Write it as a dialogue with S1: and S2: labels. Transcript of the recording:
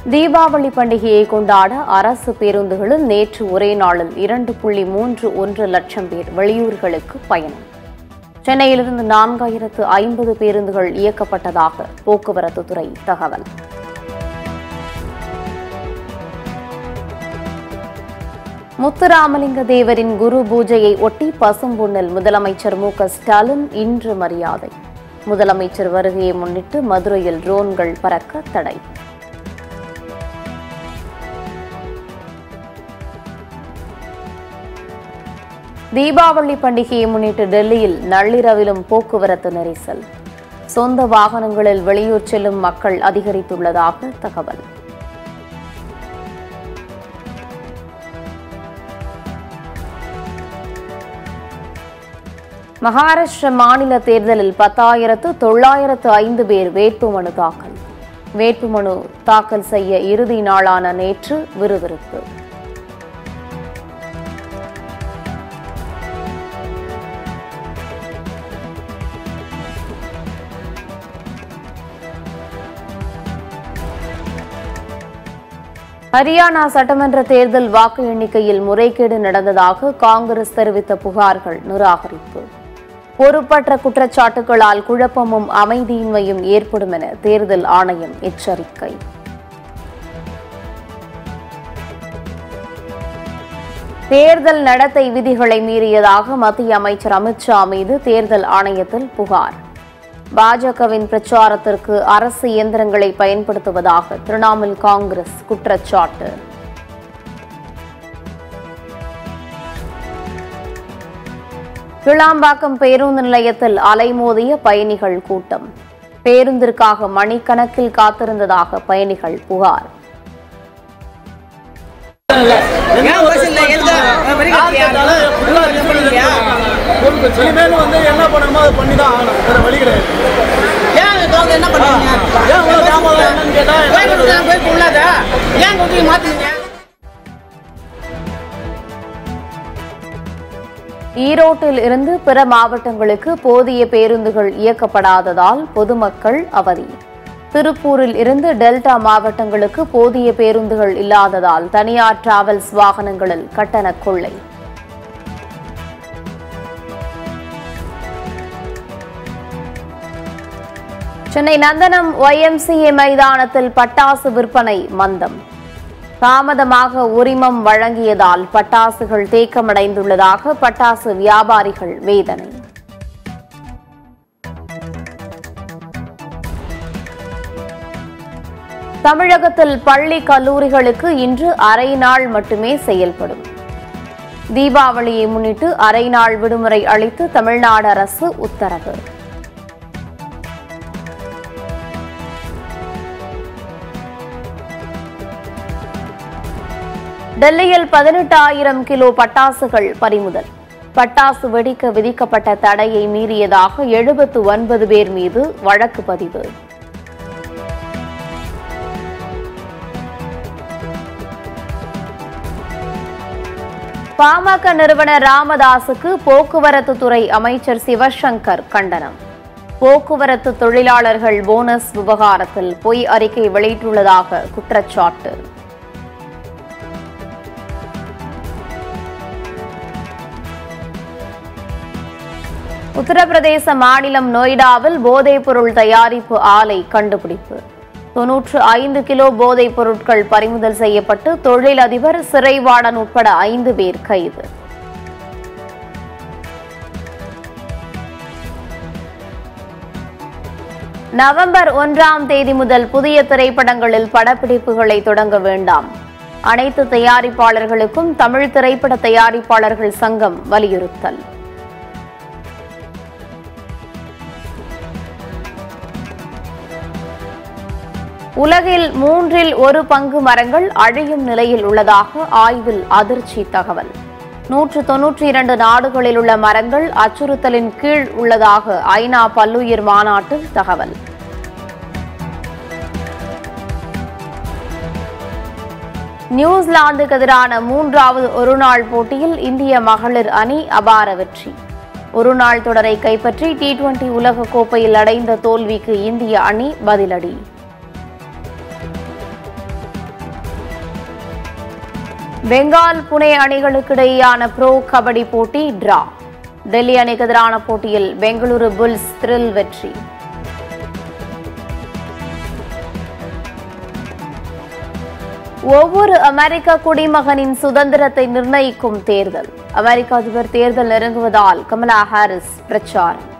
S1: தீபாவளி பண்டிகையை கொண்டாட அரசு பேருந்துகளில் நேற்று ஒரே நாளில் இரண்டு புள்ளி மூன்று ஒன்று லட்சம் பேர் வெளியூர்களுக்கு பயணம் சென்னையிலிருந்து நான்காயிரத்து ஐம்பது பேருந்துகள் இயக்கப்பட்டதாக போக்குவரத்து துறை தகவல் முத்துராமலிங்க தேவரின் குரு பூஜையை ஒட்டி பசும்பொன்னில் முதலமைச்சர் மு க ஸ்டாலின் இன்று மரியாதை முதலமைச்சர் வருகையை முன்னிட்டு மதுரையில் ட்ரோன்கள் பறக்க தடை தீபாவளி பண்டிகையை முன்னிட்டு டெல்லியில் நள்ளிரவிலும் போக்குவரத்து நெரிசல் சொந்த வாகனங்களில் வெளியூர் செல்லும் மக்கள் அதிகரித்துள்ளதாக தகவல் மகாராஷ்டிர மாநில தேர்தலில் பத்தாயிரத்து தொள்ளாயிரத்து ஐந்து பேர் வேட்புமனு தாக்கல் வேட்புமனு தாக்கல் செய்ய இறுதி நாளான நேற்று விறுவிறுப்பு ஹரியானா சட்டமன்ற தேர்தல் வாக்கு எண்ணிக்கையில் முறைகேடு நடந்ததாக காங்கிரஸ் தெரிவித்த புகார்கள் நிராகரிப்பு பொறுப்பற்ற குற்றச்சாட்டுகளால் குழப்பமும் அமைதியின்மையும் ஏற்படும் என தேர்தல் ஆணையம் எச்சரிக்கை தேர்தல் நடத்தை விதிகளை மீறியதாக மத்திய அமைச்சர் அமித்ஷா மீது தேர்தல் ஆணையத்தில் புகார் பாஜகவின் பிரச்சாரத்திற்கு அரசு இயந்திரங்களை பயன்படுத்துவதாக திரிணாமுல் காங்கிரஸ் குற்றச்சாட்டு கிளாம்பாக்கம் பேருந்து நிலையத்தில் அலைமோதிய பயணிகள் கூட்டம் பேருந்திற்காக மணிக்கணக்கில் காத்திருந்ததாக பயணிகள் புகார்
S2: ஏன் பஸ் இல்ல எந்த வரி கட்டியா இல்லையா
S3: இனிமேல் வந்து என்ன பண்ணணுமோ அதை பண்ணி தான் ஆகணும் வேற வழி கிடையாது
S2: ஏன் அவங்க என்ன பண்ணுவீங்க
S3: ஏன் இவ்வளவு தாமதம் என்னன்னு கேட்டா என்ன
S2: கோயில் கொடுக்கலாம் கோயில் உள்ளாத ஏன் கொடுத்து மாத்துறீங்க
S1: ஈரோட்டில் இருந்து பிற மாவட்டங்களுக்கு போதிய பேருந்துகள் இயக்கப்படாததால் பொதுமக்கள் அவதி திருப்பூரில் இருந்து டெல்டா மாவட்டங்களுக்கு போதிய பேருந்துகள் இல்லாததால் தனியார் டிராவல்ஸ் வாகனங்களில் கட்டண கொள்ளை சென்னை நந்தனம் ஒய்எம்சிஏ மைதானத்தில் பட்டாசு விற்பனை மந்தம் தாமதமாக உரிமம் வழங்கியதால் பட்டாசுகள் தேக்கமடைந்துள்ளதாக பட்டாசு வியாபாரிகள் வேதனை தமிழகத்தில் பள்ளி கல்லூரிகளுக்கு இன்று அரை நாள் மட்டுமே செயல்படும் தீபாவளியை முன்னிட்டு அரை நாள் விடுமுறை அளித்து தமிழ்நாடு அரசு உத்தரவு டெல்லியில் பதினெட்டாயிரம் கிலோ பட்டாசுகள் பறிமுதல் பட்டாசு வெடிக்க விதிக்கப்பட்ட தடையை மீறியதாக எழுபத்து ஒன்பது பேர் மீது வழக்கு பதிவு பாமக நிறுவனர் ராமதாசுக்கு போக்குவரத்து துறை அமைச்சர் சிவசங்கர் கண்டனம் போக்குவரத்து தொழிலாளர்கள் போனஸ் விவகாரத்தில் பொய் அறிக்கை வெளியிட்டுள்ளதாக குற்றச்சாட்டு உத்தரப்பிரதேச மாநிலம் நொய்டாவில் போதைப்பொருள் தயாரிப்பு ஆலை கண்டுபிடிப்பு தொன்னூற்று ஐந்து கிலோ போதைப் பொருட்கள் பறிமுதல் செய்யப்பட்டு தொழிலதிபர் சிறைவாடன் உட்பட ஐந்து பேர் கைது நவம்பர் ஒன்றாம் தேதி முதல் புதிய திரைப்படங்களில் படப்பிடிப்புகளை தொடங்க வேண்டாம் அனைத்து தயாரிப்பாளர்களுக்கும் தமிழ் திரைப்பட தயாரிப்பாளர்கள் சங்கம் வலியுறுத்தல் உலகில் மூன்றில் ஒரு பங்கு மரங்கள் அழியும் நிலையில் உள்ளதாக ஆய்வில் அதிர்ச்சி தகவல் நூற்று தொன்னூற்றி இரண்டு நாடுகளில் உள்ள மரங்கள் அச்சுறுத்தலின் கீழ் உள்ளதாக ஐநா பல்லுயிர் மாநாட்டில் தகவல் நியூசிலாந்துக்கு எதிரான மூன்றாவது ஒருநாள் போட்டியில் இந்திய மகளிர் அணி அபார வெற்றி ஒருநாள் தொடரை கைப்பற்றி டி டுவெண்டி உலகக்கோப்பையில் அடைந்த தோல்விக்கு இந்திய அணி பதிலடி பெங்கால் புனே அணிகளுக்கு இடையேயான ப்ரோ கபடி போட்டி டிரா டெல்லி அணிக்கு எதிரான போட்டியில் பெங்களூரு புல்ஸ் த்ரில் வெற்றி ஒவ்வொரு அமெரிக்க குடிமகனின் சுதந்திரத்தை நிர்ணயிக்கும் தேர்தல் அமெரிக்க அதிபர் தேர்தல் நெருங்குவதால் கமலா ஹாரிஸ் பிரச்சாரம்